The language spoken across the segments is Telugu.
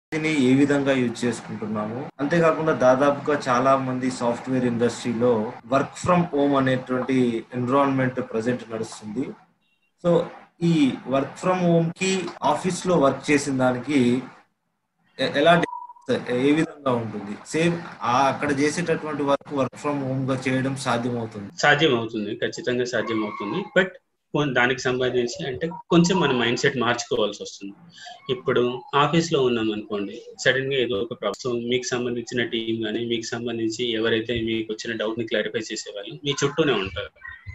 టెక్నాలజీని ఏ విధంగా యూజ్ చేసుకుంటున్నాము అంతేకాకుండా దాదాపుగా చాలా మంది సాఫ్ట్వేర్ ఇండస్ట్రీలో వర్క్ ఫ్రమ్ హోమ్ అనేటువంటి ఎన్విరాన్మెంట్ ప్రజెంట్ నడుస్తుంది సో ఈ వర్క్ ఫ్రమ్ హోమ్ కి ఆఫీస్ లో వర్క్ చేసిన దానికి ఎ- ఎలా difference, ఏ విధంగా ఉంటుంది సేమ్ అక్కడ చేసేటటువంటి వర్క్ వర్క్ ఫ్రమ్ హోమ్ గా చేయడం సాధ్యమవుతుంది సాధ్యం అవుతుంది ఖచ్చితంగా సాధ్యం అవుతుంది బట్ దానికి సంబంధించి అంటే కొంచెం మన మైండ్ సెట్ మార్చుకోవాల్సి వస్తుంది ఇప్పుడు ఆఫీస్ లో ఉన్నాం అనుకోండి సడన్ గా ఏదో ఒక ప్రాబ్లం సో మీకు సంబంధించిన టీం కానీ మీకు సంబంధించి ఎవరైతే మీకు వచ్చిన డౌట్ ని క్లారిఫై చేసేవాళ్ళు మీ చుట్టూనే ఉంటారు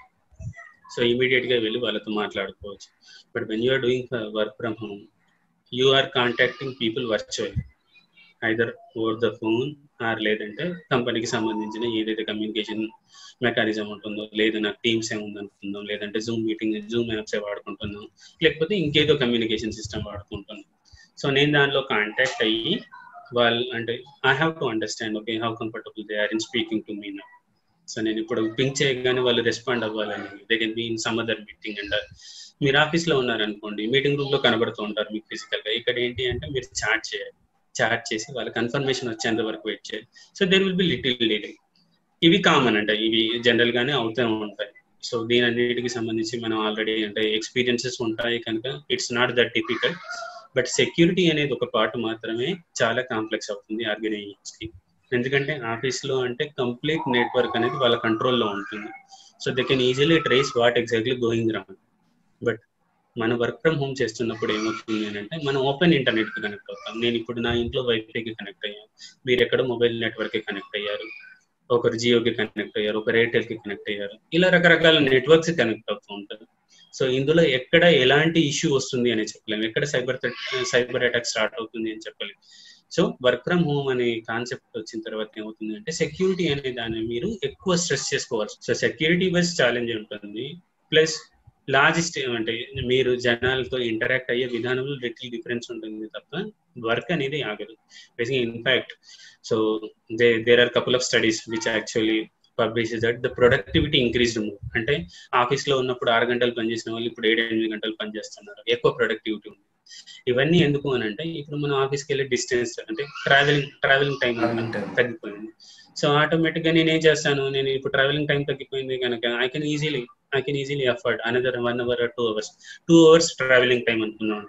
సో ఇమీడియట్ గా వెళ్ళి వాళ్ళతో మాట్లాడుకోవచ్చు but when you're doing work from home you are contacting people virtual either over the phone or లేదంటే కంపెనీకి సంబంధించిన ఏదైతే కమ్యూనికేషన్ మెకానిజం ఉంటుందో లేదు నాకు టీమ్స్ ఏ ఉందనుకుందాం లేదంటే జూమ్ మీటింగ్ జూమ్ యాప్స్ ఏ వాడుకుంటున్నాం లేకపోతే ఇంకేదో కమ్యూనికేషన్ సిస్టమ్ వాడుకుంటున్నాం సో నేను దానిలో కాంటాక్ట్ అయ్యి వాళ్ళు అంటే I have to understand okay how comfortable they are in speaking to me నా సో నేను ఇప్పుడు పింక్ చేయగానే వాళ్ళు రెస్పాండ్ అవ్వాలని they can be in some other meeting and మీరు ఆఫీస్ లో ఉన్నారనుకోండి మీటింగ్ రూమ్ లో కనబడుతూ ఉంటారు మీకు ఫిజికల్ గా ఇక్కడ ఏంటి అంటే మీరు చాట్ చేయాలి చాట్ చేసి వాళ్ళ కన్ఫర్మేషన్ వచ్చేంత వరకు వెయిట్ చేయాలి so there will be little delay ఇవి కామన్ అంటే ఇవి జనరల్ గానే అవుతూ ఉంటాయి సో దీని అన్నిటికి సంబంధించి మనం ఆల్రెడీ అంటే ఎక్స్పీరియన్సెస్ ఉంటాయి కనుక it's not that difficult but security అనేది ఒక పార్ట్ మాత్రమే చాలా కాంప్లెక్స్ అవుతుంది ఆర్గనైజేషన్స్ కి ఎందుకంటే ఆఫీస్ లో అంటే కంప్లీట్ నెట్వర్క్ అనేది వాళ్ళ కంట్రోల్లో ఉంటుంది so they can easily trace what exactly going wrong but మన వర్క్ ఫ్రమ్ హోమ్ చేస్తున్నప్పుడు ఏమవుతుంది అని అంటే మనం ఓపెన్ ఇంటర్నెట్ కి కనెక్ట్ అవుతాం నేను ఇప్పుడు నా ఇంట్లో వైఫైకి కనెక్ట్ అయ్యాను మీరు ఎక్కడ మొబైల్ నెట్వర్క్ కి కనెక్ట్ అయ్యారు ఒకరు జియోకి కనెక్ట్ అయ్యారు ఒకరు ఎయిర్టెల్ కి కనెక్ట్ అయ్యారు ఇలా రకరకాల నెట్వర్క్స్ కనెక్ట్ అవుతూ ఉంటారు సో ఇందులో ఎక్కడ ఎలాంటి ఇష్యూ వస్తుంది అని చెప్పలేము ఎక్కడ సైబర్ సైబర్ అటాక్ స్టార్ట్ అవుతుంది అని చెప్పలేము సో వర్క్ ఫ్రమ్ హోమ్ అనే కాన్సెప్ట్ వచ్చిన తర్వాత ఏమవుతుంది అంటే సెక్యూరిటీ అనే దాన్ని మీరు ఎక్కువ స్ట్రెస్ చేసుకోవాలి సో సెక్యూరిటీ వైజ్ ఛాలెంజ్ ఉంటుంది ప్లస్ లాజిస్ట్ అంటే మీరు జనాలతో ఇంటరాక్ట్ అయ్యే విధానంలో లిటిల్ డిఫరెన్స్ ఉంటుంది తప్ప వర్క్ అనేది ఆగదు basic in fact so they there are couple of studies which actually publish that the productivity increased more అంటే ఆఫీస్ లో ఉన్నప్పుడు ఆరు గంటలు పనిచేసిన వాళ్ళు ఇప్పుడు ఏడు ఎనిమిది గంటలు పనిచేస్తున్నారు ఎక్కువ ప్రొడక్టివిటీ ఉంది ఇవన్నీ ఎందుకు అని అంటే ఇప్పుడు మనం ఆఫీస్కి వెళ్ళే డిస్టెన్స్ అంటే travelling travelling time Travelling time. తగ్గిపోయింది సో ఆటోమేటిక్ గా నేను ఏం చేస్తాను నేను ఇప్పుడు ట్రావెలింగ్ టైం తగ్గిపోయింది కనుక I can easily I can easily afford another one hour two hours two hours travelling time అనుకున్నాను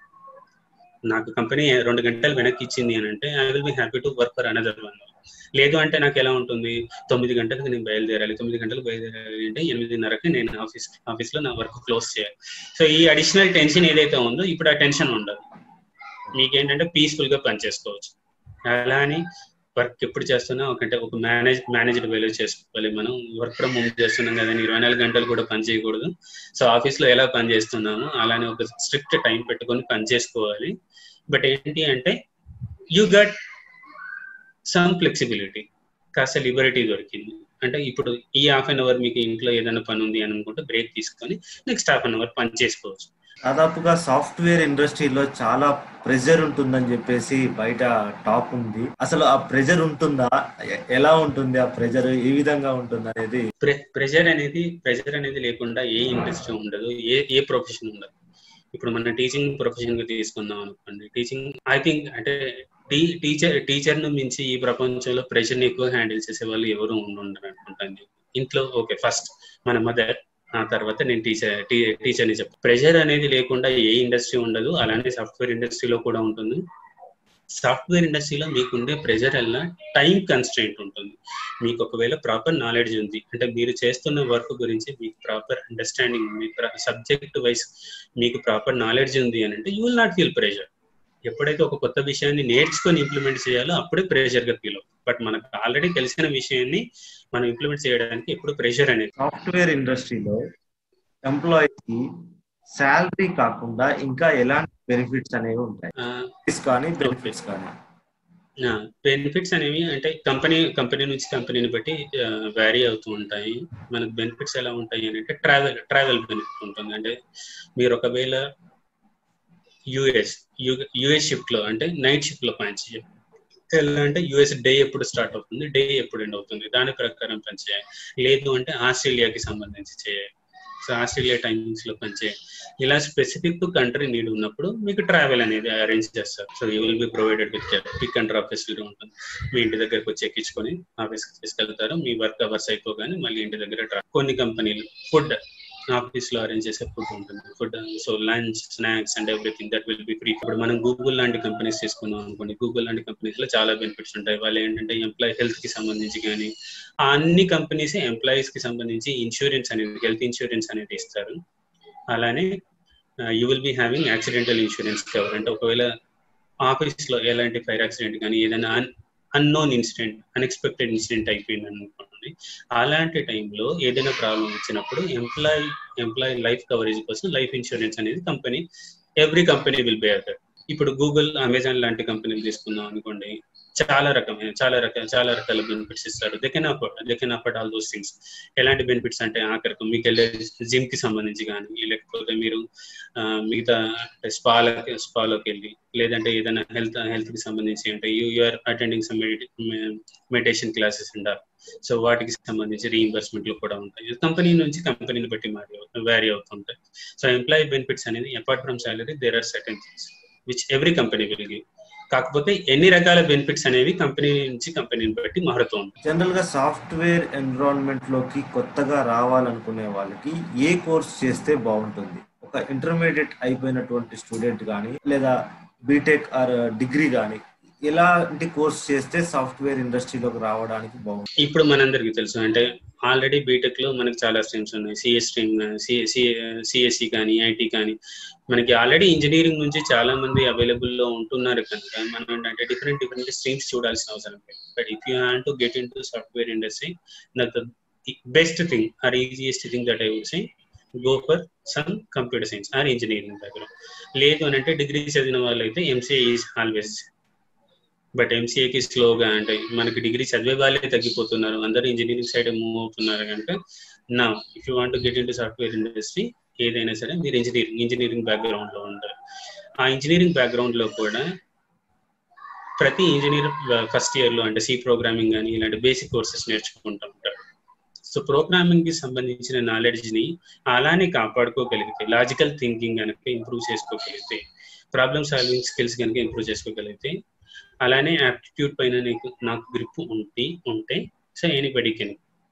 నాకు కంపెనీ రెండు గంటలు వెనక్కి ఇచ్చింది అని అంటే I will be happy to work for another one hour లేదు అంటే నాకు ఎలా ఉంటుంది తొమ్మిది గంటలకు నేను బయలుదేరాలి తొమ్మిది గంటలకు బయలుదేరాలి అంటే ఎనిమిదిన్నరకి నేను ఆఫీస్ ఆఫీస్ లో నా వర్క్ క్లోజ్ చేయాలి సో ఈ అడిషనల్ టెన్షన్ ఏదైతే ఉందో ఇప్పుడు ఆ టెన్షన్ ఉండదు మీకేంటంటే పీస్ఫుల్ గా పనిచేసుకోవచ్చు అలా అని వర్క్ ఎప్పుడు చేస్తున్నా ఒకటే ఒక మేనేజ్ మేనేజ్డ్ వేలో చేసుకోవాలి మనం వర్క్ ఫ్రమ్ హోమ్ చేస్తున్నాం కదా ఇరవై నాలుగు గంటలు కూడా పని చేయకూడదు సో ఆఫీస్ లో ఎలా పని చేస్తున్నామో అలానే ఒక స్ట్రిక్ట్ టైం పెట్టుకొని పని చేసుకోవాలి బట్ ఏంటి అంటే యూ గట్ సమ్ ఫ్లెక్సిబిలిటీ కాస్త లిబరిటీ దొరికింది అంటే ఇప్పుడు ఈ హాఫ్ అన్ అవర్ మీకు ఇంట్లో ఏదైనా పని ఉంది అని అనుకుంటే బ్రేక్ తీసుకొని నెక్స్ట్ హాఫ్ అన్ అవర్ పని చేసుకోవచ్చు దాదాపుగా సాఫ్ట్వేర్ ఇండస్ట్రీలో చాలా ప్రెజర్ ఉంటుందని చెప్పేసి బయట టాక్ ఉంది అసలు ఆ ప్రెజర్ ఉంటుందా ఎ- ఎలా ఉంటుంది ఆ ప్రెజర్ ఏ విధంగా ఉంటుంది అనేది ప్రెషర్ అనేది ప్రెషర్ అనేది లేకుండా ఏ ఇండస్ట్రీ ఉండదు ఏ ఏ ప్రొఫెషన్ ఉండదు ఇప్పుడు మన టీచింగ్ ప్రొఫెషన్ గా తీసుకుందాం అనుకోండి టీచింగ్ ఐ థింక్ అంటే టీ టీచర్ టీచర్ ను మించి ఈ ప్రపంచంలో ప్రెషర్ ని ఎక్కువ హ్యాండిల్ చేసే వాళ్ళు ఎవరు ఉండరు అనుకుంటాను ఇంట్లో ఓకే ఫస్ట్ మన మదర్ ఆ తర్వాత నేను టీచర్ టీచర్ ని చెప్తాను ప్రెషర్ అనేది లేకుండా ఏ ఇండస్ట్రీ ఉండదు అలానే సాఫ్ట్వేర్ ఇండస్ట్రీలో కూడా ఉంటుంది సాఫ్ట్వేర్ ఇండస్ట్రీలో మీకుండే ప్రెషర్ వల్ల టైం కన్స్ట్రెంట్ ఉంటుంది మీకు ఒకవేళ ప్రాపర్ నాలెడ్జ్ ఉంది అంటే మీరు చేస్తున్న వర్క్ గురించి మీకు ప్రాపర్ అండర్స్టాండింగ్ ఉంది సబ్జెక్ట్ వైజ్ మీకు ప్రాపర్ నాలెడ్జ్ ఉంది అని అంటే you will not feel pressure ఎప్పుడైతే ఒక కొత్త విషయాన్ని నేర్చుకొని ఇంప్లిమెంట్ చేయాలో అప్పుడే ప్రెషర్ గా ఫీల్ అవుతుంది బట్ మనకు ఆల్రెడీ తెలిసిన విషయాన్ని మనం ఇంప్లిమెంట్ చేయడానికి ఎప్పుడు ప్రెషర్ అనేది సాఫ్ట్వేర్ ఇండస్ట్రీలో ఎంప్లాయీస్ కి శాలరీ కాకుండా ఇంకా ఎలాంటి బెనిఫిట్స్ అనేవి ఉంటాయి Fees కానీ బెనిఫిట్స్ కానీ బెనిఫిట్స్ అనేవి అంటే కంపెనీ కంపెనీ నుంచి కంపెనీని బట్టి వ్యారీ అవుతూ ఉంటాయి మనకు బెనిఫిట్స్ ఎలా ఉంటాయి అని అంటే ట్రావెల్ ట్రావెల్ బెనిఫిట్ ఉంటుంది అంటే మీరు ఒకవేళ యుఎస్ యుఎస్ షిఫ్ట్ లో అంటే నైట్ షిఫ్ట్ లో పనిచేయాలి ఎలా అంటే యుఎస్ డే ఎప్పుడు స్టార్ట్ అవుతుంది డే ఎప్పుడు ఎండ్ అవుతుంది దాని ప్రకారం పనిచేయాలి లేదు అంటే ఆస్ట్రేలియాకి సంబంధించి చేయాలి సో ఆస్ట్రేలియా టైమింగ్స్ లో పనిచేయండి ఇలా స్పెసిఫిక్ టు కంట్రీ నీడ్ ఉన్నప్పుడు మీకు ట్రావెల్ అనేది అరేంజ్ చేస్తారు so you will be provided with pick and drop facility ఉంటుంది మీ ఇంటి దగ్గరకు వచ్చి ఎక్కించుకొని ఆఫీస్కి తీసుకెళ్తారు మీ వర్క్ అవర్స్ అయిపోగానే మళ్ళీ ఇంటి దగ్గర డ్రాప్ కొన్ని కంపెనీలు ఫుడ్ ఆఫీస్ లో అరేంజ్ చేసే ఫుడ్ ఉంటుంది food so lunch snacks and everything that will be free ఇప్పుడు మనం గూగుల్ లాంటి కంపెనీస్ తీసుకున్నాం అనుకోండి గూగుల్ లాంటి కంపెనీస్ లో చాలా బెనిఫిట్స్ ఉంటాయి వాళ్ళు ఏంటంటే ఎంప్లాయ్ హెల్త్ కి సంబంధించి కానీ ఆ అన్ని కంపెనీస్ ఎంప్లాయీస్ కి సంబంధించి ఇన్సూరెన్స్ అనేది హెల్త్ ఇన్సూరెన్స్ అనేది ఇస్తారు అలానే you will be having accidental insurance cover అంటే ఒకవేళ ఆఫీస్ లో ఎలాంటి ఫైర్ యాక్సిడెంట్ కానీ ఏదైనా అన్నోన్ ఇన్సిడెంట్ అన్ఎక్స్పెక్టెడ్ ఇన్సిడెంట్ అయిపోయింది అనుకోండి అలాంటి టైంలో ఏదైనా ప్రాబ్లం వచ్చినప్పుడు ఎంప్లాయ్ ఎంప్లాయ్ లైఫ్ కవరేజ్ కోసం లైఫ్ ఇన్సూరెన్స్ అనేది company every company will pay that ఇప్పుడు గూగుల్ అమెజాన్ లాంటి కంపెనీలు తీసుకుందాం అనుకోండి చాలా రకమైన చాలా రకాల చాలా రకాల బెనిఫిట్స్ ఇస్తారు they can afford they can afford all those things ఎలాంటి బెనిఫిట్స్ అంటే ఆఖరికి మీకు వెళ్ళే జిమ్ కి సంబంధించి కానీ లేకపోతే మీరు మిగతా స్పాలకి స్పాలోకి వెళ్ళి లేదంటే ఏదైనా హెల్త్ హెల్త్ కి సంబంధించి అంటే you you're attending some meditation classes ఉండాలి సో వాటికి సంబంధించి రీఇంబర్స్మెంట్లు కూడా ఉంటాయి కంపెనీ నుంచి కంపెనీని బట్టి మారి వ్యారీ అవుతుంటాయి సో ఎంప్లాయీ బెనిఫిట్స్ అనేది apart from salary there are certain things which every company will give కాకపోతే ఎన్ని రకాల బెనిఫిట్స్ అనేవి కంపెనీ నుంచి కంపెనీని బట్టి మారుతూ ఉంటాయి జనరల్ గా సాఫ్ట్వేర్ ఎన్విరాన్మెంట్ లోకి కొత్తగా రావాలనుకునే వాళ్ళకి ఏ కోర్స్ చేస్తే బాగుంటుంది ఒక ఇంటర్మీడియట్ అయిపోయినటువంటి స్టూడెంట్ కానీ లేదా బీటెక్ ఆర్ డిగ్రీ కానీ ఎలాంటి కోర్స్ చేస్తే సాఫ్ట్వేర్ ఇండస్ట్రీలోకి రావడానికి బాగుంటుంది ఇప్పుడు మనందరికి తెలుసు అంటే ఆల్రెడీ బీటెక్ లో మనకి చాలా స్ట్రీమ్స్ ఉన్నాయి సిఎస్ స్ట్రీమ్ సిఎస్సి కానీ ఐటీ కానీ మనకి ఆల్రెడీ ఇంజనీరింగ్ నుంచి చాలా మంది అవైలబుల్ లో ఉంటున్నారు కనుక మనం ఏంటంటే డిఫరెంట్ డిఫరెంట్ స్ట్రీమ్స్ చూడాల్సిన అవసరం లేదు but if you have to get in to software industry that best thing or easiest thing that I would say go for some computer science or engineering దగ్గర లేదు అని అంటే డిగ్రీ చదివిన వాళ్ళైతే ఎంసీఏ ఈజ్ ఆల్వేస్ బట్ ఎంసీఏకి స్లోగా అంటే మనకి డిగ్రీ చదివే వాళ్ళే తగ్గిపోతున్నారు అందరూ ఇంజనీరింగ్ సైడ్ మూవ్ అవుతున్నారు కనుక నా if you want get in to software industry ఏదైనా సరే మీరు ఇంజనీరింగ్ ఇంజనీరింగ్ బ్యాక్గ్రౌండ్ లో ఉంటారు ఆ ఇంజనీరింగ్ బ్యాక్గ్రౌండ్ లో కూడా ప్రతి ఇంజనీర్ ఫస్ట్ ఇయర్ లో అంటే సి ప్రోగ్రామింగ్ కానీ ఇలాంటి బేసిక్ కోర్సెస్ నేర్చుకుంటూ ఉంటారు సో ప్రోగ్రామింగ్ కి సంబంధించిన నాలెడ్జ్ ని అలానే కాపాడుకోగలిగితే లాజికల్ థింకింగ్ కనుక ఇంప్రూవ్ చేసుకోగలిగితే ప్రాబ్లమ్ సాల్వింగ్ స్కిల్స్ కనుక ఇంప్రూవ్ చేసుకోగలిగితే అలానే యాప్టిట్యూడ్ పైన నీకు నాకు గ్రిప్ ఉంటే ఉంటే so anybody can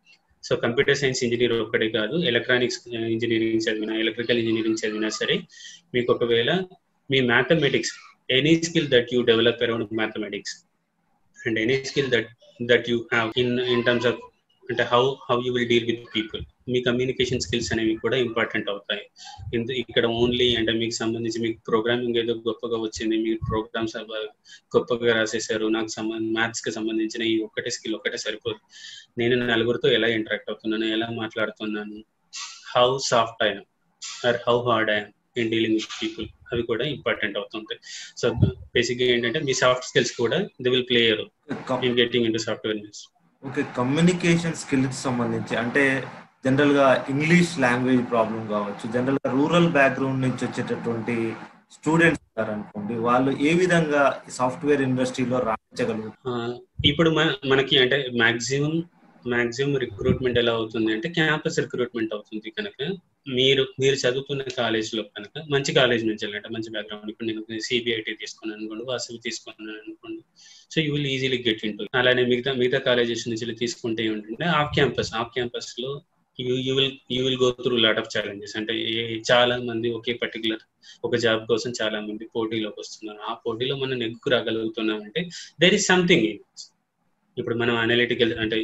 so computer science engineer ఒక్కడే కాదు ఎలక్ట్రానిక్స్ ఇంజనీరింగ్ చదివినా ఎలక్ట్రికల్ ఇంజనీరింగ్ చదివినా సరే మీకు ఒకవేళ మీ mathematics any skill that you develop around mathematics and any skill that that you have in in terms of అంటే how how you will deal with people me communication skills అనేవి కూడా ఇంపార్టెంట్ అవుతాయి ఇక్కడ ఓన్లీ అంటే మీకు సంబంధించి మీకు ప్రోగ్రామింగ్ ఏదో గొప్పగా వచ్చింది మీరు ప్రోగ్రామ్స్ గొప్పగా రాసేసారు నాకు సంబంధ మ్యాథ్స్ కి సంబంధించిన ఈ ఒక్కటే స్కిల్ ఒక్కటే సరిపోదు నేను నలుగురితో ఎలా ఇంటరాక్ట్ అవుతున్నాను ఎలా మాట్లాడుతున్నాను how soft I'm or how hard I'm in dealing with people అవి కూడా ఇంపార్టెంట్ అవుతుంటాయి సో బేసిక్ గా ఏంటంటే మీ సాఫ్ట్ స్కిల్స్ కూడా they will play in getting in to software industry okay communication skill కి సంబంధించి అంటే జనరల్ గా ఇంగ్లీష్ లాంగ్వేజ్ ప్రాబ్లం కావచ్చు జనరల్ గా రూరల్ బ్యాక్గ్రౌండ్ నుంచి వచ్చేటటువంటి స్టూడెంట్స్ అనుకోండి వాళ్ళు ఏ విధంగా సాఫ్ట్వేర్ ఇండస్ట్రీలో రాణించగలుగుతారు ఇప్పుడు మనకి అంటే మాక్సిమం మాక్సిమం రిక్రూట్మెంట్ ఎలా అవుతుంది అంటే క్యాంపస్ రిక్రూట్మెంట్ అవుతుంది కనుక మీరు మీరు చదువుతున్న కాలేజ్ లో కనుక మంచి కాలేజ్ నుంచి వెళ్ళంటే మంచి బ్యాక్గ్రౌండ్ ఇప్పుడు నేను సిబిఐటి తీసుకున్నాను అనుకోండి వాసవి తీసుకున్నాను అనుకోండి so you will easily get in to అలానే మిగతా మిగతా కాలేజెస్ నుంచి తీసుకుంటే ఏంటంటే ఆఫ్ క్యాంపస్ ఆఫ్ క్యాంపస్ లో you you will you will go through lot of challenges అంటే చాలా మంది ఒకే పర్టికులర్ ఒక జాబ్ కోసం చాలా మంది పోటీలోకి వస్తున్నారు ఆ పోటీలో మనం నెగ్గుకు రాగలుగుతున్నాం అంటే దేర్ ఇస్ సంథింగ్ ఇప్పుడు మనం అనలిటికల్ అంటే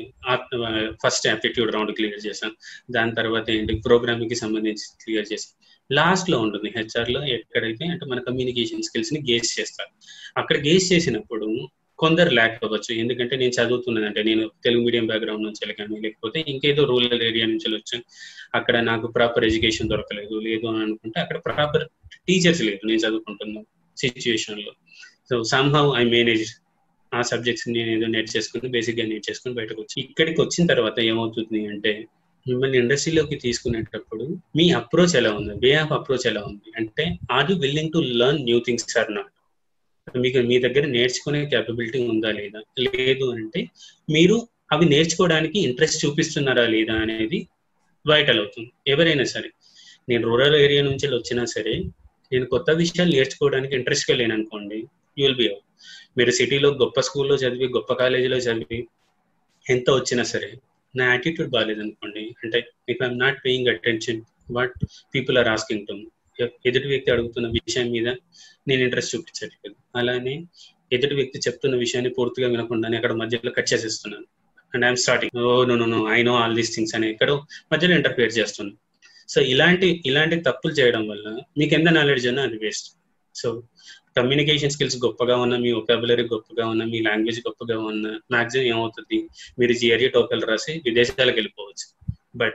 ఫస్ట్ యాప్టిట్యూడ్ రౌండ్ క్లియర్ చేసాం దాని తర్వాత ఏంటి ప్రోగ్రామింగ్ కి సంబంధించి క్లియర్ చేసాం లాస్ట్ లో ఉంటుంది హెచ్ఆర్ లో ఎక్కడైతే అంటే మన కమ్యూనికేషన్ స్కిల్స్ ని గేస్ చేస్తారు అక్కడ గేస్ చేసినప్పుడు కొందరు ల్యాక్ అవ్వచ్చు ఎందుకంటే నేను చదువుతున్నాను అంటే నేను తెలుగు మీడియం బ్యాక్గ్రౌండ్ నుంచి వెళ్ళగాను లేకపోతే ఇంకేదో రూరల్ ఏరియా నుంచి వచ్చాను అక్కడ నాకు ప్రాపర్ ఎడ్యుకేషన్ దొరకలేదు లేదు అని అనుకుంటే అక్కడ ప్రాపర్ టీచర్స్ లేదు నేను చదువుకుంటున్నాను సిచ్యుయేషన్ లో సో సమ్హౌ ఐ మేనేజ్ ఆ సబ్జెక్ట్స్ నేను ఏదో నేర్చు చేసుకుని బేసిక్ గా నేర్చేసుకుని బయటకు వచ్చి ఇక్కడికి వచ్చిన తర్వాత ఏమవుతుంది అంటే మిమ్మల్ని ఇండస్ట్రీలోకి తీసుకునేటప్పుడు మీ అప్రోచ్ ఎలా ఉంది వే ఆఫ్ అప్రోచ్ ఎలా ఉంది అంటే are you willing to learn new things or not మీకు మీ దగ్గర నేర్చుకునే క్యాపబిలిటీ ఉందా లేదా లేదు అంటే మీరు అవి నేర్చుకోవడానికి ఇంట్రెస్ట్ చూపిస్తున్నారా లేదా అనేది వైటల్ అవుతుంది ఎవరైనా సరే నేను రూరల్ ఏరియా నుంచి వచ్చినా సరే నేను కొత్త విషయాలు నేర్చుకోవడానికి ఇంట్రెస్ట్గా లేను అనుకోండి యూ విల్ బి అవుట్ మీరు సిటీలో గొప్ప స్కూల్లో చదివి గొప్ప కాలేజీలో చదివి ఎంత వచ్చినా సరే నా యాటిట్యూడ్ బాగాలేదు అనుకోండి అంటే if I'm not paying attention what people are asking to ఎదుటి వ్యక్తి అడుగుతున్న విషయం మీద నేను ఇంట్రెస్ట్ చూపించట్లేదు అలానే ఎదుటి వ్యక్తి చెప్తున్న విషయాన్ని పూర్తిగా వినకుండానే అక్కడ మధ్యలో కట్ చేసేస్తున్నాను and I'm starting oh no no no I know all these things అని ఎక్కడో మధ్యలో ఇంటర్ఫియర్ చేస్తున్నాను సో ఇలాంటి ఇలాంటి తప్పులు చేయడం వల్ల మీకు ఎంత నాలెడ్జ్ అన్నా అది వేస్ట్ సో కమ్యూనికేషన్ స్కిల్స్ గొప్పగా ఉన్న మీ ఒకాబులరీ గొప్పగా ఉన్న మీ లాంగ్వేజ్ గొప్పగా ఉన్న మాక్సిమం ఏమవుతుంది మీరు జిఆర్ఈ టోకల్ రాసి విదేశాలకు వెళ్ళిపోవచ్చు బట్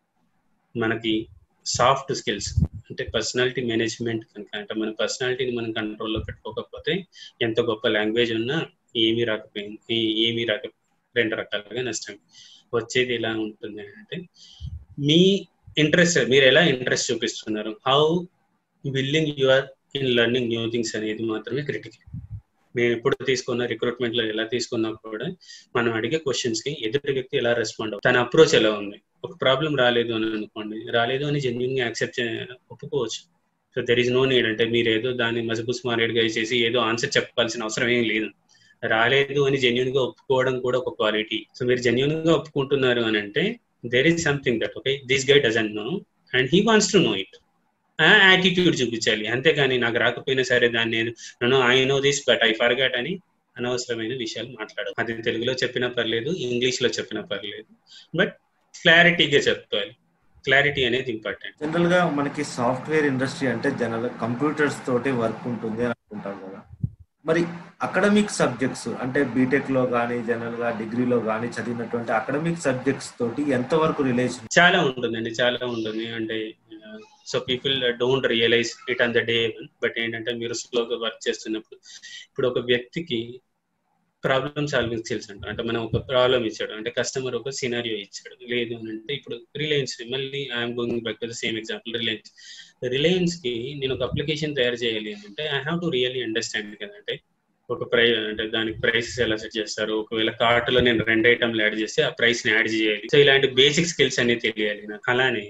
మనకి సాఫ్ట్ స్కిల్స్ అంటే పర్సనాలిటీ మేనేజ్మెంట్ కనుక అంటే మన పర్సనాలిటీని మనం కంట్రోల్లో పెట్టుకోకపోతే ఎంత గొప్ప లాంగ్వేజ్ ఉన్నా ఏమీ రాకపోయింది ఏమీ రాక రెండు రకాలుగా నష్టం వచ్చేది ఎలా ఉంటుంది అంటే మీ ఇంట్రెస్ట్ మీరు ఎలా ఇంట్రెస్ట్ చూపిస్తున్నారు how willing you are in learning new things అనేది మాత్రమే క్రిటికల్ మేము ఎప్పుడు తీసుకున్న రిక్రూట్మెంట్ లో ఎలా తీసుకున్నా కూడా మనం అడిగే క్వశ్చన్స్ కి ఎదుటి వ్యక్తి ఎలా రెస్పాండ్ అవుతుంది తన అప్రోచ్ ఎలా ఉంది ఒక ప్రాబ్లం రాలేదు అని అనుకోండి రాలేదు అని జెన్యున్ గా యాక్సెప్ట్ ఒప్పుకోవచ్చు so there is no need అంటే మీరు ఏదో దాన్ని మజబూస్ మారేడుగా చేసి ఏదో ఆన్సర్ చెప్పాల్సిన అవసరం ఏం లేదు రాలేదు అని జెన్యున్ గా ఒప్పుకోవడం కూడా ఒక క్వాలిటీ సో మీరు జెన్యున్ గా ఒప్పుకుంటున్నారు అని అంటే there is something that okay this guy doesn't know and he wants to know it ఆ యాటిట్యూడ్ చూపించాలి అంతేగాని నాకు రాకపోయినా సరే దాన్ని నేను నన్ను I know this but I forgot అని అనవసరమైన విషయాలు మాట్లాడదు అది తెలుగులో చెప్పినా పర్లేదు ఇంగ్లీష్ లో చెప్పినా పర్లేదు బట్ క్లారిటీగా చెప్పాలి క్లారిటీ అనేది ఇంపార్టెంట్ జనరల్ గా మనకి సాఫ్ట్వేర్ ఇండస్ట్రీ అంటే జనరల్ కంప్యూటర్స్ తోటి వర్క్ ఉంటుంది అని అనుకుంటాం కదా మరి అకాడమిక్ సబ్జెక్ట్స్ అంటే బీటెక్ లో కానీ జనరల్ గా డిగ్రీలో కానీ చదివినటువంటి అకాడమిక్ సబ్జెక్ట్స్ తోటి ఎంత వరకు రిలేషన్ చాలా ఉంటుందండి చాలా ఉంటుంది అంటే so people don't realise it on the day but ఏంటంటే మీరు స్లోగా వర్క్ చేస్తున్నప్పుడు ఇప్పుడు ఒక వ్యక్తికి ప్రాబ్లమ్ సాల్వింగ్ స్కిల్స్ అంట అంటే మనం ఒక ప్రాబ్లం ఇచ్చాడు అంటే కస్టమర్ ఒక సినారియో ఇచ్చాడు లేదు అని అంటే ఇప్పుడు రిలయన్స్ మళ్ళీ I'm going back to the same example Reliance Reliance కి నేను ఒక అప్లికేషన్ తయారు చేయాలి అంటే I have to really understand కదంటే ఒక ప్రై అంటే దానికి ప్రైసెస్ ఎలా సెట్ చేస్తారు ఒకవేళ కార్ట్ లో నేను రెండు ఐటమ్లు యాడ్ చేస్తే ఆ ప్రైస్ ని యాడ్ చేయాలి సో ఇలాంటి బేసిక్ స్కిల్స్ అన్ని తెలియాలి నాకు అలానే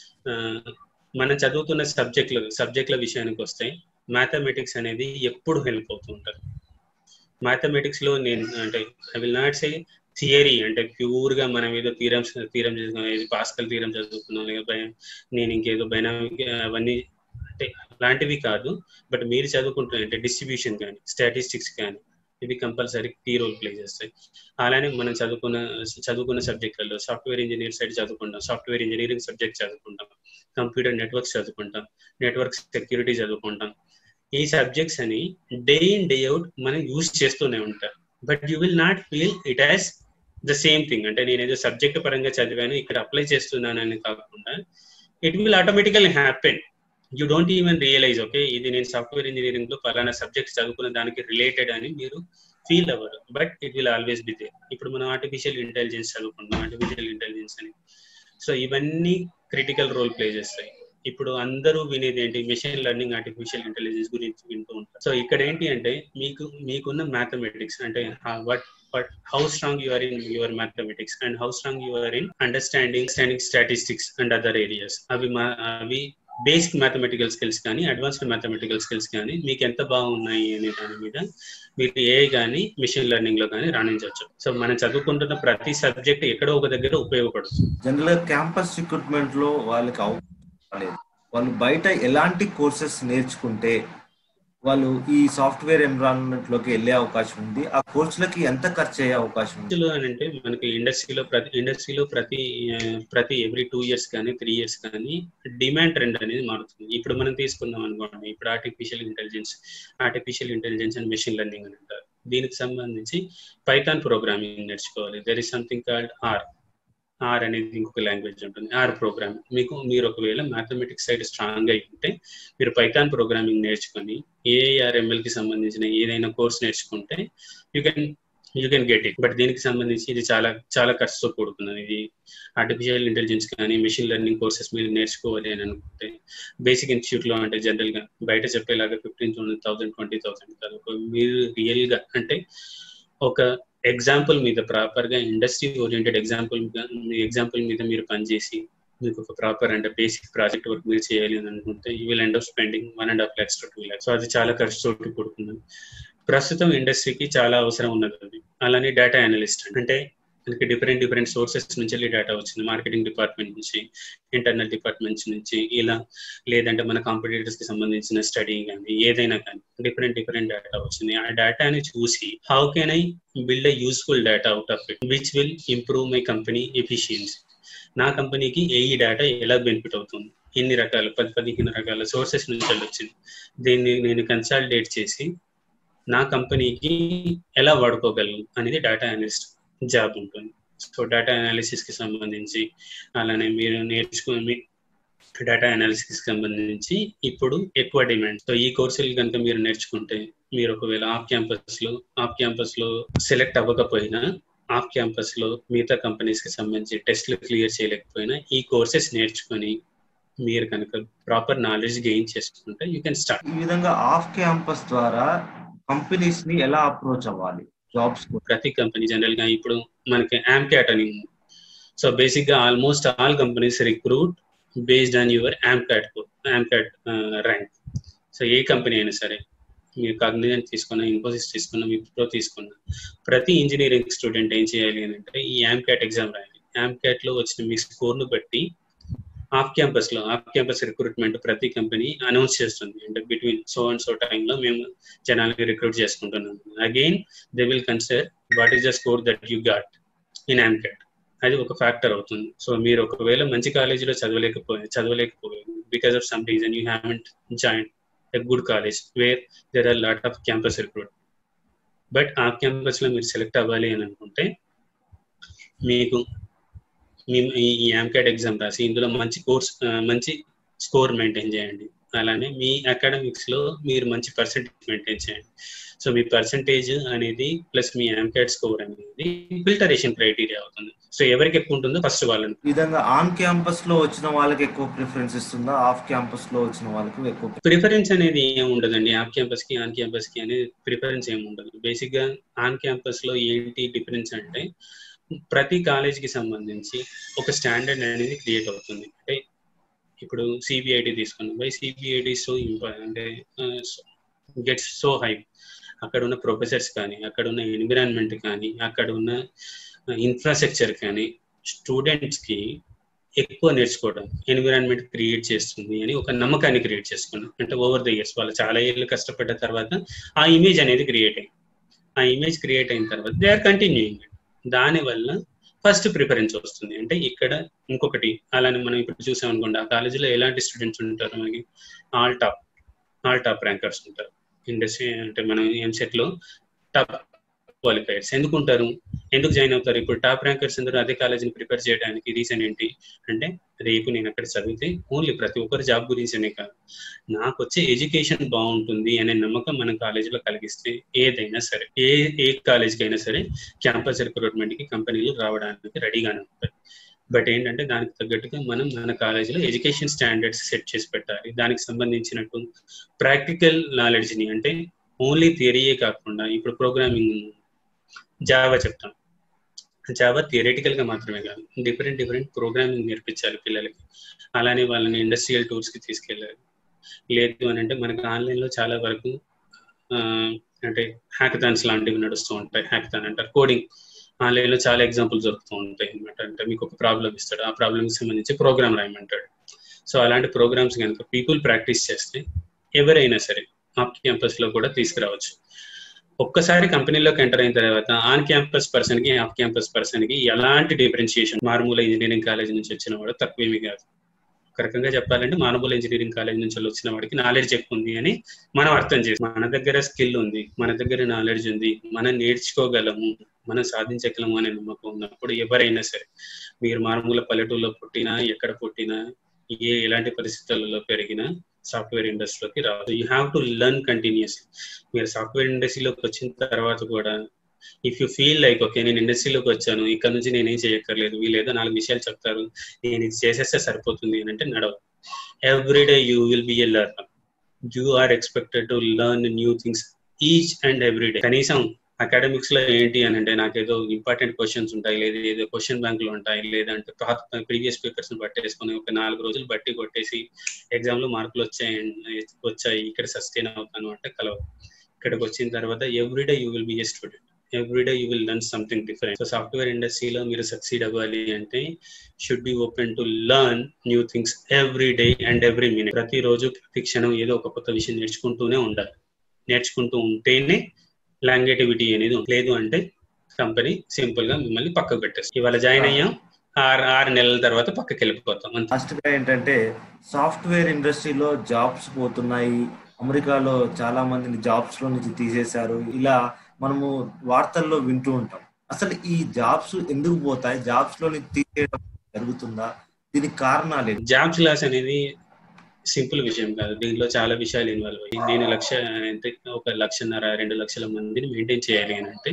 మనం చదువుతున్న సబ్జెక్టులు సబ్జెక్టుల విషయానికి వస్తే మ్యాథమెటిక్స్ అనేది ఎప్పుడు హెల్ప్ అవుతూ ఉంటుంది మ్యాథమెటిక్స్ లో నేను అంటే I will not say theory అంటే ప్యూర్ గా మనం ఏదో తీరం తీరం చదువుకున్నాం పాస్కల్ తీరం చదువుకున్నాం లేదా నేను ఇంకేదో బైనామిక్ అవన్నీ అంటే అలాంటివి కాదు బట్ మీరు చదువుకుంటున్న అంటే డిస్ట్రిబ్యూషన్ కానీ స్టాటిస్టిక్స్ కానీ ఇవి కంపల్సరీ కీ రోల్ ప్లే చేస్తాయి అలానే మనం చదువుకున్న చదువుకున్న సబ్జెక్టులలో సాఫ్ట్వేర్ ఇంజనీర్ సైడ్ చదువుకుంటాం సాఫ్ట్వేర్ ఇంజనీరింగ్ సబ్జెక్ట్ చదువుకుంటాం కంప్యూటర్ నెట్వర్క్స్ చదువుకుంటాం నెట్వర్క్ సెక్యూరిటీ చదువుకుంటాం ఈ సబ్జెక్ట్స్ అని డే ఇన్ డే అవుట్ మనం యూజ్ చేస్తూనే ఉంటాం but you will not feel it as the same thing అంటే నేను ఏదో సబ్జెక్ట్ పరంగా చదివాను ఇక్కడ అప్లై చేస్తున్నాను అని కాకుండా it will automatically happen you don't even realise okay ఇది నేను సాఫ్ట్వేర్ ఇంజనీరింగ్ లో పలానా సబ్జెక్ట్ చదువుకున్న దానికి రిలేటెడ్ అని మీరు ఫీల్ అవ్వరు but it will always be there ఇప్పుడు మనం ఆర్టిఫిషియల్ ఇంటెలిజెన్స్ చదువుకుంటాం ఆర్టిఫిషియల్ ఇంటెలిజెన్స్ అని సో ఇవన్నీ క్రిటికల్ రోల్ ప్లే చేస్తాయి ఇప్పుడు అందరూ వినేది ఏంటి మెషిన్ లెర్నింగ్ ఆర్టిఫిషియల్ ఇంటెలిజెన్స్ గురించి వింటూ ఉంటారు సో ఇక్కడ ఏంటి అంటే మీకు మీకున్న మ్యాథమెటిక్స్ అంటే what but how strong you are in your mathematics and how strong you are in understanding standing statistics and other areas అవి అవి బేసిక్ మ్యాథమెటికల్ స్కిల్స్ కానీ అడ్వాన్స్డ్ మ్యాథమెటికల్ స్కిల్స్ కానీ మీకు ఎంత బాగున్నాయి అనే దాని మీద మీరు ఏ కానీ మిషన్ లెర్నింగ్ లో కానీ రాణించవచ్చు సో మనం చదువుకుంటున్న ప్రతి సబ్జెక్ట్ ఎక్కడో ఒక దగ్గర ఉపయోగపడుతుంది జనరల్ గా క్యాంపస్ రిక్రూట్మెంట్ లో వాళ్ళకి అవకాశం లేదు వాళ్ళు బయట ఎలాంటి కోర్సెస్ నేర్చుకుంటే వాళ్ళు ఈ సాఫ్ట్వేర్ ఎన్విరాన్మెంట్ లోకి వెళ్ళే అవకాశం ఉంది ఆ కోర్సులకి ఎంత ఖర్చు అయ్యే అవకాశం ఉంది అని అంటే మనకి ఇండస్ట్రీలో ప్రతి ఇండస్ట్రీలో ప్రతి ప్రతి ఎవ్రీ టూ ఇయర్స్ కానీ త్రీ ఇయర్స్ కానీ డిమాండ్ ట్రెండ్ అనేది మారుతుంది ఇప్పుడు మనం తీసుకుందాం అనుకోండి ఇప్పుడు artificial intelligence artificial intelligence and machine learning అని అంటారు దీనికి సంబంధించి పైథాన్ ప్రోగ్రామింగ్ నేర్చుకోవాలి there is something called R R అనేది ఇంకొక లాంగ్వేజ్ ఉంటుంది ఆర్ ప్రోగ్రామ్ మీకు మీరు ఒకవేళ మ్యాథమెటిక్స్ సైడ్ స్ట్రాంగ్ అయి ఉంటే మీరు పైథాన్ ప్రోగ్రామింగ్ నేర్చుకొని ఏఆర్ఎంఎల్ కి సంబంధించిన ఏదైనా కోర్స్ నేర్చుకుంటే you can you can get it but దీనికి సంబంధించి ఇది చాలా చాలా ఖర్చుతో కూడుకున్నది ఇది ఆర్టిఫిషియల్ ఇంటెలిజెన్స్ కానీ మెషిన్ లెర్నింగ్ కోర్సెస్ మీరు నేర్చుకోవాలి అని అనుకుంటే బేసిక్ ఇన్స్టిట్యూట్ లో అంటే జనరల్ గా బయట చెప్పేలాగా ఫిఫ్టీన్ థౌసండ్ ట్వంటీ థౌసండ్ కాదు మీరు రియల్ గా అంటే ఒక ఎగ్జాంపుల్ మీద ప్రాపర్ గా ఇండస్ట్రీ ఓరియంటెడ్ ఎగ్జాంపుల్ ఎగ్జాంపుల్ మీద మీరు పనిచేసి మీకు ఒక ప్రాపర్ అంటే బేసిక్ ప్రాజెక్ట్ వర్క్ మీరు చేయాలి అని అనుకుంటే you will end of spending one and half lakhs to two lakhs so అది చాలా ఖర్చుతో కూడుకుంది ప్రస్తుతం ఇండస్ట్రీకి చాలా అవసరం ఉన్నది అది అలానే డేటా అనలిస్ట్ అంటే మనకి డిఫరెంట్ డిఫరెంట్ సోర్సెస్ నుంచి వెళ్ళి డేటా వచ్చింది మార్కెటింగ్ డిపార్ట్మెంట్ నుంచి ఇంటర్నల్ డిపార్ట్మెంట్స్ నుంచి ఇలా లేదంటే మన కాంపిటేటర్స్ కి సంబంధించిన స్టడీ కానీ ఏదైనా కానీ డిఫరెంట్ డిఫరెంట్ డేటా వచ్చింది ఆ డేటాని చూసి how can I build a useful data out of it which will improve my company efficiency నా కంపెనీకి ఏ ఈ డేటా ఎలా బెనిఫిట్ అవుతుంది ఎన్ని రకాలు పది పదిహేను రకాల సోర్సెస్ నుంచి వచ్చింది దీన్ని నేను కన్సాలిడేట్ చేసి నా కంపెనీకి ఎలా వాడుకోగలను అనేది డేటా అనలిస్ట్ జాబ్ ఉంటుంది సో డేటా అనాలిసిస్ కి సంబంధించి అలానే మీరు నేర్చుకుని డేటా అనాలిసిస్ కి సంబంధించి ఇప్పుడు ఎక్కువ డిమాండ్ సో ఈ కోర్సులు కనుక మీరు నేర్చుకుంటే మీరు ఒకవేళ ఆఫ్ క్యాంపస్ లో ఆఫ్ క్యాంపస్ లో సెలెక్ట్ అవ్వకపోయినా ఆఫ్ క్యాంపస్ లో మిగతా కంపెనీస్ కి సంబంధించి టెస్ట్లు క్లియర్ చేయలేకపోయినా ఈ కోర్సెస్ నేర్చుకొని మీరు కనుక ప్రాపర్ నాలెడ్జ్ గెయిన్ చేసుకుంటే యూ కెన్ స్టార్ట్ ఈ విధంగా ఆఫ్ క్యాంపస్ ద్వారా కంపెనీస్ ని ఎలా అప్రోచ్ అవ్వాలి జాబ్స్ ప్రతి కంపెనీ జనరల్ గా ఇప్పుడు మనకి క్యాట్ అని ఉంది సో బేసిక్ గా almost all companies recruit based on your CAT CAT rank so ఏ కంపెనీ అయినా సరే మీరు కాగ్నిజెంట్ తీసుకున్న ఇన్ఫోసిస్ తీసుకున్న విప్రో తీసుకున్న ప్రతి ఇంజనీరింగ్ స్టూడెంట్ ఏం చేయాలి అని అంటే ఈ క్యాట్ ఎగ్జామ్ రాయాలి క్యాట్ లో వచ్చిన మీ స్కోర్ ను బట్టి ఆఫ్ క్యాంపస్ లో ఆఫ్ క్యాంపస్ రిక్రూట్మెంట్ ప్రతి కంపెనీ అనౌన్స్ చేస్తుంది అంటే బిట్వీన్ సో అండ్ సో టైంలో మేము జనాల్ని రిక్రూట్ చేసుకుంటున్నాం again they will consider what is the score that you got in CAT అది ఒక ఫ్యాక్టర్ అవుతుంది సో మీరు ఒకవేళ మంచి కాలేజీలో చదవలేకపోయి చదవలేకపోయారు because of some reason you haven't join a good college where there are lot of campus recruit but ఆ క్యాంపస్ లో మీరు సెలెక్ట్ అవ్వాలి అని అనుకుంటే మీకు మీ ఈ యామ్కాట్ ఎగ్జామ్ రాసి ఇందులో మంచి కోర్స్ మంచి స్కోర్ మెయింటైన్ చేయండి అలానే మీ అకాడమిక్స్ లో మీరు మంచి పర్సెంటేజ్ మెయింటైన్ చేయండి సో మీ పర్సంటేజ్ అనేది ప్లస్ మీ యామ్కాట్ స్కోర్ అనేది ఫిల్టరేషన్ క్రైటీరియా అవుతుంది సో ఎవరికి ఎక్కువ ఉంటుందో ఫస్ట్ వాళ్ళని ఈ విధంగా ఆన్ క్యాంపస్ లో వచ్చిన వాళ్ళకి ఎక్కువ ప్రిఫరెన్స్ ఇస్తుందా ఆఫ్ క్యాంపస్ లో వచ్చిన వాళ్ళకి ఎక్కువ ప్రిఫరెన్స్ అనేది ఏం ఉండదండి ఆఫ్ క్యాంపస్ కి ఆన్ క్యాంపస్ కి అనేది ప్రిఫరెన్స్ ఏమి ఉండదు బేసిక్ గా ఆన్ క్యాంపస్ లో ఏంటి డిఫరెన్స్ అంటే ప్రతి కాలేజీకి సంబంధించి ఒక స్టాండర్డ్ అనేది క్రియేట్ అవుతుంది అంటే ఇప్పుడు సిబిఐటి తీసుకున్నాం బై సిబిఐటి సో అంటే గెట్స్ సో హై అక్కడ ఉన్న ప్రొఫెసర్స్ కానీ అక్కడ ఉన్న ఎన్విరాన్మెంట్ కానీ అక్కడ ఉన్న ఇన్ఫ్రాస్ట్రక్చర్ కానీ స్టూడెంట్స్ కి ఎక్కువ నేర్చుకోవడం ఎన్విరాన్మెంట్ క్రియేట్ చేస్తుంది అని ఒక నమ్మకాన్ని క్రియేట్ చేసుకున్నాం అంటే ఓవర్ ద ఇయర్స్ వాళ్ళు చాలా ఏళ్ళు కష్టపడ్డ తర్వాత ఆ ఇమేజ్ అనేది క్రియేట్ అయింది ఆ ఇమేజ్ క్రియేట్ అయిన తర్వాత దే ఆర్ కంటిన్యూయింగ్ దాని వల్ల ఫస్ట్ ప్రిఫరెన్స్ వస్తుంది అంటే ఇక్కడ ఇంకొకటి అలానే మనం ఇప్పుడు చూసాం అనుకోండి ఆ కాలేజీలో ఎలాంటి స్టూడెంట్స్ ఉంటారు మనకి all top all top rankers ఉంటారు ఇండస్ట్రీ అంటే మనం ఎంసెట్ లో టాప్ క్వాలిఫైర్స్ ఎందుకు ఉంటారు ఎందుకు జాయిన్ అవుతారు ఇప్పుడు టాప్ ర్యాంకర్స్ అందరూ అదే కాలేజీని ప్రిపేర్ చేయడానికి రీజన్ ఏంటి అంటే రేపు నేను అక్కడ చదివితే ఓన్లీ ప్రతి ఒక్కరు జాబ్ గురించనే కాదు నాకు వచ్చే ఎడ్యుకేషన్ బాగుంటుంది అనే నమ్మకం మన కాలేజీలో కలిగిస్తే ఏదైనా సరే ఏ ఏ కాలేజీకి అయినా సరే క్యాంపస్ రిక్రూట్మెంట్ కి కంపెనీలు రావడానికి రెడీగానే ఉంటాయి బట్ ఏంటంటే దానికి తగ్గట్టుగా మనం మన కాలేజీలో ఎడ్యుకేషన్ స్టాండర్డ్స్ సెట్ చేసి పెట్టాలి దానికి సంబంధించినట్టు ప్రాక్టికల్ నాలెడ్జ్ ని అంటే ఓన్లీ థియరీయే కాకుండా ఇప్పుడు ప్రోగ్రామింగ్ జావా చెప్తాం జావా థియరేటికల్ గా మాత్రమే కాదు డిఫరెంట్ డిఫరెంట్ ప్రోగ్రామింగ్ నేర్పించాలి పిల్లలకి అలానే వాళ్ళని ఇండస్ట్రియల్ టూర్స్ కి తీసుకెళ్ళాలి లేదు అని అంటే మనకి ఆన్లైన్ లో చాలా వరకు అంటే హ్యాకథాన్స్ లాంటివి నడుస్తూ ఉంటాయి హ్యాకథాన్ అంటారు కోడింగ్ ఆన్లైన్ లో చాలా ఎగ్జాంపుల్స్ దొరుకుతూ ఉంటాయి అనమాట అంటే మీకు ఒక ప్రాబ్లం ఇస్తాడు ఆ ప్రాబ్లమ్ కి సంబంధించి ప్రోగ్రామ్ రాయమంటాడు సో అలాంటి ప్రోగ్రామ్స్ కనుక పీపుల్ ప్రాక్టీస్ చేస్తే ఎవరైనా సరే ఆఫ్ క్యాంపస్ లో కూడా తీసుకురావచ్చు ఒక్కసారి కంపెనీలోకి ఎంటర్ అయిన తర్వాత ఆన్ క్యాంపస్ పర్సన్ కి ఆఫ్ క్యాంపస్ పర్సన్ కి ఎలాంటి డిఫరెన్షియేషన్ మారుమూల ఇంజనీరింగ్ కాలేజ్ నుంచి వచ్చిన వాడు తక్కువేమీ కాదు ఒక రకంగా చెప్పాలంటే మానవుల ఇంజనీరింగ్ కాలేజ్ నుంచి వచ్చిన వాడికి నాలెడ్జ్ ఎక్కువ ఉంది అని మనం అర్థం చేసి మన దగ్గర స్కిల్ ఉంది మన దగ్గర నాలెడ్జ్ ఉంది మనం నేర్చుకోగలము మనం సాధించగలము అనే నమ్మకం ఉన్నప్పుడు ఎవరైనా సరే మీరు మారుమూల పల్లెటూరులో పుట్టినా ఎక్కడ పుట్టినా ఏ ఎలాంటి పరిస్థితులలో పెరిగినా సాఫ్ట్వేర్ ఇండస్ట్రీలోకి రాదు you have to learn continuous మీరు సాఫ్ట్వేర్ ఇండస్ట్రీలోకి వచ్చిన తర్వాత కూడా if you feel like okay నేను ఇండస్ట్రీలోకి వచ్చాను ఇక్కడ నుంచి నేనేం చేయక్కర్లేదు వీళ్ళు ఏదో నాలుగు విషయాలు చెప్తారు నేను ఇది చేసేస్తే సరిపోతుంది అని అంటే నడవ every day you will be a learner you are expected to learn new things each and every day కనీసం అకాడమిక్స్ లో ఏంటి అని అంటే నాకు ఏదో ఇంపార్టెంట్ క్వశ్చన్స్ ఉంటాయి లేదా ఏదో క్వశ్చన్ బ్యాంకులు ఉంటాయి లేదంటే పాత ప్రీవియస్ పేపర్స్ పట్టేసుకొని ఒక నాలుగు రోజులు బట్టి కొట్టేసి ఎగ్జామ్ లో మార్కులు వచ్చాయి వచ్చాయి ఇక్కడ సస్టైన్ అవుతాను అంటే కలవదు ఇక్కడికి వచ్చిన తర్వాత every day you will be a student every day you will learn something different so software ఇండస్ట్రీలో మీరు సక్సీడ్ అవ్వాలి అంటే should be open to learn new things every day and every minute ప్రతిరోజు ప్రతి క్షణం ఏదో ఒక కొత్త విషయం నేర్చుకుంటూనే ఉండాలి నేర్చుకుంటూ ఉంటేనే లాంగేటివిటీ అనేది లేదు అంటే కంపెనీ సింపుల్ గా మిమ్మల్ని పక్కకు పెట్టేస్తుంది ఇవాళ జాయిన్ అయ్యాం ఆరు ఆరు నెలల తర్వాత పక్కకి వెళ్ళిపోతాం లాస్ట్ గా ఏంటంటే సాఫ్ట్వేర్ ఇండస్ట్రీలో జాబ్స్ పోతున్నాయి అమెరికాలో చాలా మందిని జాబ్స్ లో నుంచి తీసేశారు ఇలా మనము వార్తల్లో వింటూ ఉంటాం అసలు ఈ జాబ్స్ ఎందుకు పోతాయి జాబ్స్ లో తీసేయడం జరుగుతుందా దీనికి కారణాలు జాబ్స్ లాస్ అనేది సింపుల్ విషయం కాదు దీంట్లో చాలా విషయాలు ఇన్వాల్వ్ అయ్యి నేను లక్ష అంటే ఒక లక్షన్నర రెండు లక్షల మందిని మెయింటైన్ చేయాలి అని అంటే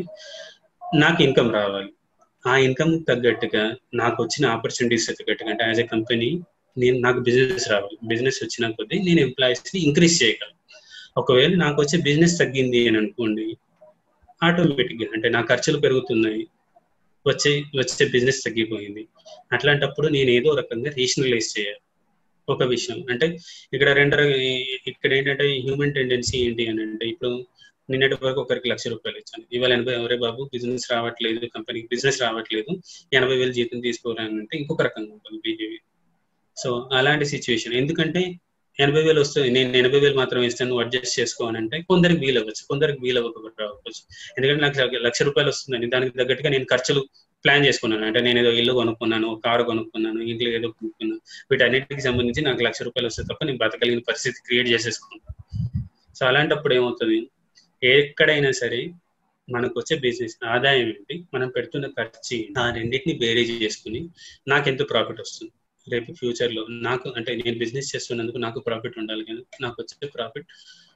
నాకు ఇన్కమ్ రావాలి ఆ ఇన్కమ్ తగ్గట్టుగా నాకు వచ్చిన ఆపర్చునిటీస్ తగ్గట్టుగా అంటే యాజ్ ఎ కంపెనీ నేను నాకు బిజినెస్ రావాలి బిజినెస్ వచ్చిన కొద్దీ నేను ఎంప్లాయీస్ ని ఇంక్రీజ్ చేయగలను ఒకవేళ నాకు వచ్చే బిజినెస్ తగ్గింది అని అనుకోండి ఆటోమేటిక్ గా అంటే నా ఖర్చులు పెరుగుతున్నాయి వచ్చే వచ్చే బిజినెస్ తగ్గిపోయింది అట్లాంటప్పుడు నేను ఏదో రకంగా రీజనలైజ్ చేయాలి ఒక విషయం అంటే ఇక్కడ రెండు ఇక్కడ ఏంటంటే హ్యూమన్ టెండెన్సీ ఏంటి అని అంటే ఇప్పుడు నిన్నటి వరకు ఒకరికి లక్ష రూపాయలు ఇచ్చాను ఇవాళ ఎనభై ఎవరే బాబు బిజినెస్ రావట్లేదు కంపెనీకి బిజినెస్ రావట్లేదు ఎనభై వేలు జీతం తీసుకోవాలంటే ఇంకొక రకంగా ఉంటుంది బిహేవియర్ సో అలాంటి సిచ్యువేషన్ ఎందుకంటే ఎనభై వేలు వస్తుంది నేను ఎనభై వేలు మాత్రం ఇస్తాను నువ్వు అడ్జస్ట్ చేసుకోవాలంటే కొందరికి వీలు అవ్వచ్చు కొందరికి వీలు అవ్వకపోవచ్చు ఎందుకంటే నాకు లక్ష రూపాయలు వస్తుందని దానికి తగ్గట్టుగా నేను ఖర్చులు ప్లాన్ చేసుకున్నాను అంటే నేను ఏదో ఇల్లు కొనుక్కున్నాను కారు కొనుక్కున్నాను ఇంట్లో ఏదో కొనుక్కున్నాను వీటన్నిటికి సంబంధించి నాకు లక్ష రూపాయలు వస్తే తప్ప నేను బతకలిగిన పరిస్థితి క్రియేట్ చేసేసుకుంటాను సో అలాంటప్పుడు ఏమవుతుంది ఎక్కడైనా సరే మనకు వచ్చే బిజినెస్ ఆదాయం ఏంటి మనం పెడుతున్న ఖర్చు ఆ రెండింటిని బేరేజ్ చేసుకుని నాకు ఎంత ప్రాఫిట్ వస్తుంది రేపు ఫ్యూచర్ లో నాకు అంటే నేను బిజినెస్ చేస్తున్నందుకు నాకు ప్రాఫిట్ ఉండాలి కానీ నాకు వచ్చే ప్రాఫిట్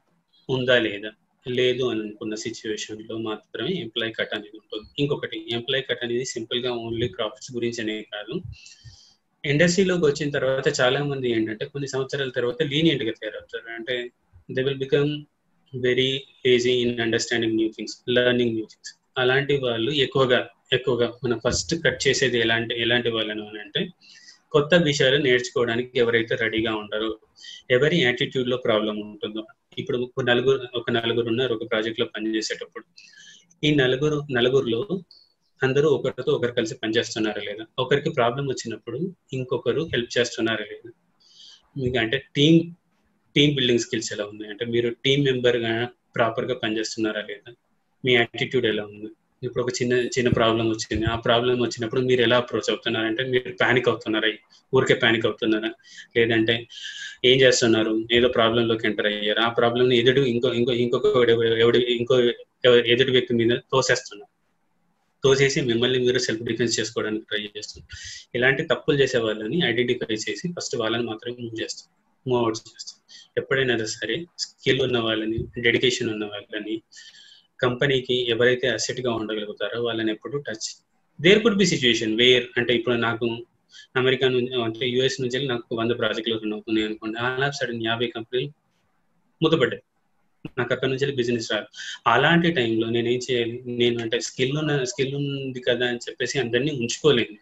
ఉందా లేదా లేదు అని అనుకున్న సిచ్యువేషన్ లో మాత్రమే ఎంప్లాయ్ కట్ అనేది ఉంటుంది ఇంకొకటి ఎంప్లాయ్ కట్ అనేది సింపుల్ గా ఓన్లీ ప్రాఫిట్స్ గురించి అనే కాదు ఇండస్ట్రీలోకి వచ్చిన తర్వాత చాలా మంది ఏంటంటే కొన్ని సంవత్సరాల తర్వాత లీనియంట్ గా తయారవుతారు అంటే they will become very lazy in understanding new things learning new things అలాంటి వాళ్ళు ఎక్కువగా ఎక్కువగా మనం ఫస్ట్ కట్ చేసేది ఎలాంటి ఎలాంటి వాళ్ళను అని అంటే కొత్త విషయాలు నేర్చుకోవడానికి ఎవరైతే రెడీగా ఉండరో ఎవరి యాటిట్యూడ్ లో ప్రాబ్లం ఉంటుందో ఇప్పుడు ఒక నలుగురు ఒక నలుగురు ఉన్నారు ఒక ప్రాజెక్ట్ లో పనిచేసేటప్పుడు ఈ నలుగురు నలుగురులో అందరూ ఒకరితో ఒకరు కలిసి పనిచేస్తున్నారా లేదా ఒకరికి ప్రాబ్లం వచ్చినప్పుడు ఇంకొకరు హెల్ప్ చేస్తున్నారా లేదా మీకు అంటే టీం టీమ్ బిల్డింగ్ స్కిల్స్ ఎలా ఉన్నాయి అంటే మీరు టీం మెంబర్ గా ప్రాపర్ గా పనిచేస్తున్నారా లేదా మీ యాటిట్యూడ్ ఎలా ఉంది ఇప్పుడు ఒక చిన్న చిన్న ప్రాబ్లం వచ్చింది ఆ ప్రాబ్లం వచ్చినప్పుడు మీరు ఎలా అప్రోచ్ అవుతున్నారంటే మీరు ప్యానిక్ అవుతున్నారా ఊరికే ప్యానిక్ అవుతున్నారా లేదంటే ఏం చేస్తున్నారు ఏదో ప్రాబ్లంలోకి ఎంటర్ అయ్యారు ఆ ప్రాబ్లం ఎదుడు ఇంకో ఇంకో ఇంకొక ఎవడి ఇంకో ఎదుటి వ్యక్తి మీద తోసేస్తున్నారు తోసేసి మిమ్మల్ని మీరు సెల్ఫ్ డిఫెన్స్ చేసుకోవడానికి ట్రై చేస్తున్నారు ఇలాంటి తప్పులు చేసే వాళ్ళని ఐడెంటిఫై చేసి ఫస్ట్ వాళ్ళని మాత్రమే మూవ్ చేస్తాం మూవ్ అవుట్ చేస్తాం ఎప్పుడైనా సరే స్కిల్ ఉన్న వాళ్ళని డెడికేషన్ ఉన్న వాళ్ళని కంపెనీకి ఎవరైతే అసెట్ గా ఉండగలుగుతారో వాళ్ళని ఎప్పుడు touch there could be situation where అంటే ఇప్పుడు నాకు అమెరికా నుంచి అంటే యుఎస్ నుంచి నాకు వంద ప్రాజెక్టులు రన్ అవుతున్నాయి అనుకోండి అలా సడన్ యాభై కంపెనీలు మూతపడ్డాయి నాకు అక్కడ నుంచి బిజినెస్ రాదు అలాంటి టైంలో నేను ఏం చేయాలి నేను అంటే స్కిల్ ఉన్న స్కిల్ ఉంది కదా అని చెప్పేసి అందరినీ ఉంచుకోలేను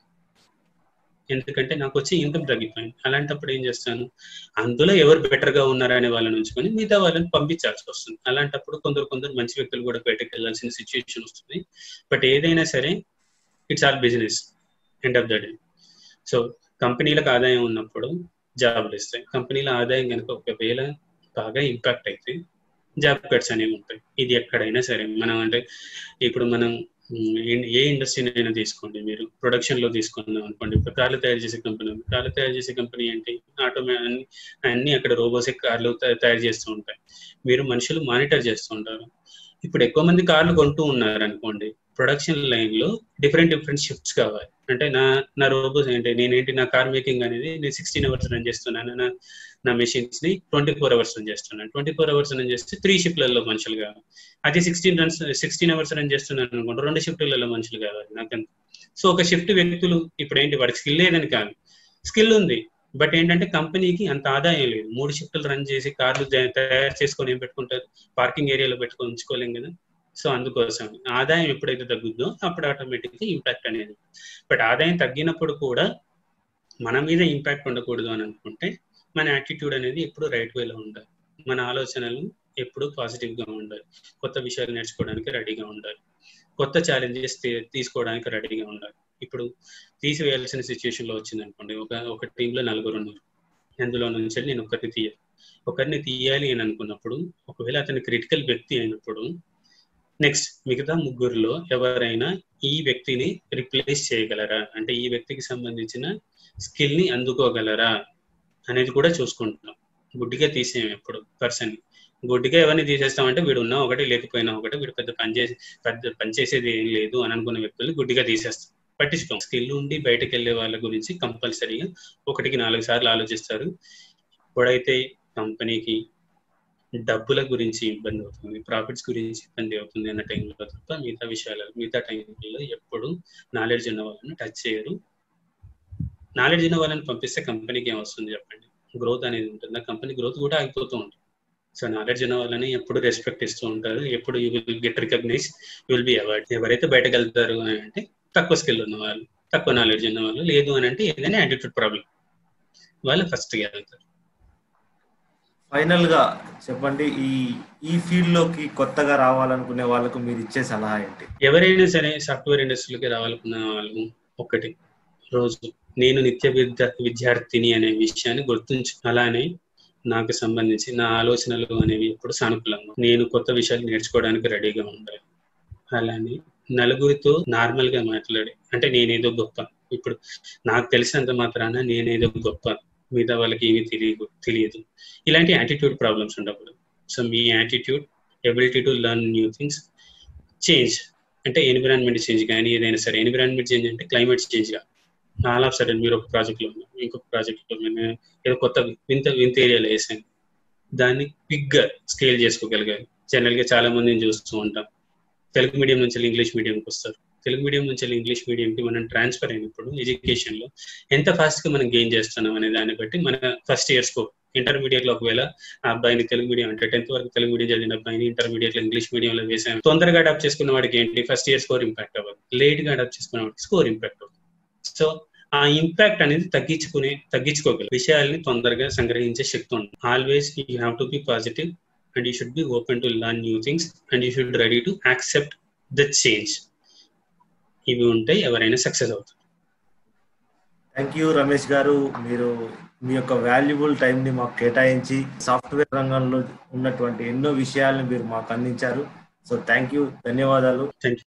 ఎందుకంటే నాకు వచ్చి ఇన్కమ్ తగ్గిపోయింది అలాంటప్పుడు ఏం చేస్తాను అందులో ఎవరు బెటర్ గా ఉన్నారనే వాళ్ళని ఉంచుకొని మిగతా వాళ్ళని పంపించాల్సి వస్తుంది అలాంటప్పుడు కొందరు కొందరు మంచి వ్యక్తులు కూడా బయటకు వెళ్ళాల్సిన సిచ్యువేషన్ వస్తుంది బట్ ఏదైనా సరే it's all business end of the day so కంపెనీలకు ఆదాయం ఉన్నప్పుడు జాబ్లు ఇస్తాయి కంపెనీల ఆదాయం కనుక ఒకవేళ బాగా ఇంపాక్ట్ అయితే జాబ్ కట్స్ అనేవి ఉంటాయి ఇది ఎక్కడైనా సరే మనం అంటే ఇప్పుడు మనం ఏ ఇండస్ట్రీనైనా తీసుకోండి మీరు ప్రొడక్షన్ లో తీసుకున్నాం అనుకోండి ఇప్పుడు కార్లు తయారు చేసే కంపెనీ ఉంది కార్లు తయారు చేసే కంపెనీ ఏంటి ఆటోమే అన్ని అక్కడ రోబోస్ కార్లు తయారు చేస్తూ ఉంటాయి మీరు మనుషులు మానిటర్ చేస్తూ ఉంటారు ఇప్పుడు ఎక్కువ మంది కార్లు కొంటూ ఉన్నారు అనుకోండి ప్రొడక్షన్ లైన్ లో డిఫరెంట్ డిఫరెంట్ షిఫ్ట్స్ కావాలి అంటే నా నా రోబోస్ ఏంటి నేనేంటి నా కార్ మేకింగ్ అనేది నేను సిక్స్టీన్ అవర్స్ రన్ చేస్తున్నాను నా నా మెషిన్స్ ని ట్వంటీ ఫోర్ అవర్స్ రన్ చేస్తున్నాను ట్వంటీ ఫోర్ అవర్స్ రన్ చేస్తే త్రీ షిఫ్ట్లలో మనుషులు కావాలి అది sixteen runs sixteen hours run చేస్తున్నాను అనుకుంటా రెండు షిఫ్ట్లలో మనుషులు కావాలి నాకు సో ఒక షిఫ్ట్ వ్యక్తులు ఇప్పుడు ఏంటి వాడికి స్కిల్ లేదని కాదు స్కిల్ ఉంది బట్ ఏంటంటే కంపెనీకి అంత ఆదాయం లేదు మూడు షిఫ్ట్లు రన్ చేసి కార్లు తయారు చేసుకొని ఏం పెట్టుకుంటారు పార్కింగ్ ఏరియాలో పెట్టుకొని ఉంచుకోలేం కదా సో అందుకోసం ఆదాయం ఎప్పుడైతే తగ్గుద్దో అప్పుడు ఆటోమేటిక్ గా ఇంపాక్ట్ అనేది బట్ ఆదాయం తగ్గినప్పుడు కూడా మన మీద ఇంపాక్ట్ ఉండకూడదు అని అనుకుంటే మన యాటిట్యూడ్ అనేది ఎప్పుడు రైట్ వేలో ఉండాలి మన ఆలోచనలు ఎప్పుడు పాజిటివ్ గా ఉండాలి కొత్త విషయాలు నేర్చుకోవడానికి రెడీగా ఉండాలి కొత్త ఛాలెంజెస్ తీసుకోవడానికి రెడీగా ఉండాలి ఇప్పుడు తీసివేయాల్సిన సిచ్యువేషన్ లో వచ్చింది అనుకోండి ఒక ఒక టీంలో నలుగురు ఉన్నారు అందులో నుంచి నేను ఒకరిని తీయాలి ఒకరిని తీయాలి అని అనుకున్నప్పుడు ఒకవేళ అతని క్రిటికల్ వ్యక్తి అయినప్పుడు నెక్స్ట్ మిగతా ముగ్గురులో ఎవరైనా ఈ వ్యక్తిని రిప్లేస్ చేయగలరా అంటే ఈ వ్యక్తికి సంబంధించిన స్కిల్ ని అందుకోగలరా అనేది కూడా చూసుకుంటాం గుడ్డిగా తీసేయం ఎప్పుడు పర్సన్ గుడ్డిగా ఎవరిని తీసేస్తామంటే వీడు ఉన్నా ఒకటి లేకపోయినా ఒకటి వీడు పెద్ద పని చేసి పెద్ద పని చేసేది ఏం లేదు అని అనుకున్న వ్యక్తులు గుడ్డిగా తీసేస్తాం పట్టించుకోం స్కిల్ ఉండి బయటకు వెళ్ళే వాళ్ళ గురించి కంపల్సరీగా ఒకటికి నాలుగు సార్లు ఆలోచిస్తారు ఎప్పుడైతే కంపెనీకి డబ్బుల గురించి ఇబ్బంది అవుతుంది ప్రాఫిట్స్ గురించి ఇబ్బంది అవుతుంది అన్న టైంలో తప్ప మిగతా విషయాలు మిగతా టైంలో ఎప్పుడు నాలెడ్జ్ ఉన్న వాళ్ళని టచ్ చేయరు నాలెడ్జ్ ఉన్న వాళ్ళని పంపిస్తే కంపెనీకి ఏం వస్తుంది చెప్పండి గ్రోత్ అనేది ఉంటుంది ఆ కంపెనీ గ్రోత్ కూడా ఆగిపోతూ ఉంటుంది సో నాలెడ్జ్ ఉన్న వాళ్ళని ఎప్పుడు రెస్పెక్ట్ ఇస్తూ ఉంటారు ఎప్పుడు you will get recognise you will be award ఎవరైతే బయటకు వెళ్తారు అని అంటే తక్కువ స్కిల్ ఉన్న వాళ్ళు తక్కువ నాలెడ్జ్ ఉన్న వాళ్ళు లేదు అని అంటే ఏదైనా యాటిట్యూడ్ ప్రాబ్లం వాళ్ళు ఫస్ట్ వెళ్తారు ఫైనల్ గా చెప్పండి ఈ ఈ ఫీల్డ్ లోకి కొత్తగా రావాలనుకునే వాళ్ళకు మీరు ఇచ్చే సలహా ఏంటి ఎవరైనా సరే సాఫ్ట్వేర్ ఇండస్ట్రీలోకి రావాలనుకున్న వాళ్ళు ఒకటి రోజు నేను నిత్య విద్య విద్యార్థిని అనే విషయాన్ని గుర్తుంచు అలానే నాకు సంబంధించి నా ఆలోచనలు అనేవి ఎప్పుడు సానుకూలంగా నేను కొత్త విషయాలు నేర్చుకోవడానికి రెడీగా ఉండాలి అలానే నలుగురితో నార్మల్ గా మాట్లాడి అంటే నేనేదో గొప్ప ఇప్పుడు నాకు తెలిసినంత మాత్రాన నేనేదో గొప్ప మిగతా వాళ్ళకి ఏమీ తెలియదు తెలియదు ఇలాంటి యాటిట్యూడ్ ప్రాబ్లమ్స్ ఉండకూడదు సో మీ attitude ability to learn new things change అంటే ఎన్విరాన్మెంట్ చేంజ్ కానీ ఏదైనా సరే ఎన్విరాన్మెంట్ చేంజ్ అంటే క్లైమేట్ చేంజ్ గా ఆల్ ఆఫ్ సడన్ మీరు ఒక ప్రాజెక్ట్ లో ఉన్నారు ఇంకొక ప్రాజెక్ట్ లో నేను ఏదో కొత్త వింత వింత ఏరియాలో వేసాను దాన్ని బిగ్ గా స్కేల్ చేసుకోగలిగారు జనరల్ గా చాలా మందిని చూస్తూ ఉంటాం తెలుగు మీడియం నుంచి ఇంగ్లీష్ మీడియంకి వస్తారు తెలుగు మీడియం నుంచి ఇంగ్లీష్ మీడియంకి మనం ట్రాన్స్ఫర్ అయినప్పుడు ఎడ్యుకేషన్ లో ఎంత ఫాస్ట్ గా మనం గెయిన్ చేస్తున్నాం అనే దాన్ని బట్టి మన ఫస్ట్ ఇయర్ స్కోర్ ఇంటర్మీడియట్ లో ఒకవేళ ఆ అబ్బాయిని తెలుగు మీడియం అంటే టెన్త్ వరకు తెలుగు మీడియం చదివిన అబ్బాయిని ఇంటర్మీడియట్ లో ఇంగ్లీష్ మీడియం లో వేసాం తొందరగా అడాప్ట్ చేసుకున్న వాడికి ఏంటి ఫస్ట్ ఇయర్ స్కోర్ ఇంపాక్ట్ అవ్వదు లేట్ గా అడాప్ట్ చేసుకున్న వాడికి స్కోర్ ఇంపాక్ట్ అవ్వదు సో ఆ ఇంపాక్ట్ అనేది తగ్గించుకునే తగ్గించుకోగలరు విషయాల్ని తొందరగా సంగ్రహించే శక్తి ఉంది always you have to be positive and you should be open to learn new things and you should ready to accept the change ఇవి ఉంటే ఎవరైనా సక్సెస్ అవుతారు థ్యాంక్ యూ రమేష్ గారు మీరు మీ యొక్క వాల్యుబుల్ టైంని మాకు కేటాయించి సాఫ్ట్వేర్ రంగంలో ఉన్నటువంటి ఎన్నో విషయాలను మీరు మాకు అందించారు సో థ్యాంక్ యూ ధన్యవాదాలు థ్యాంక్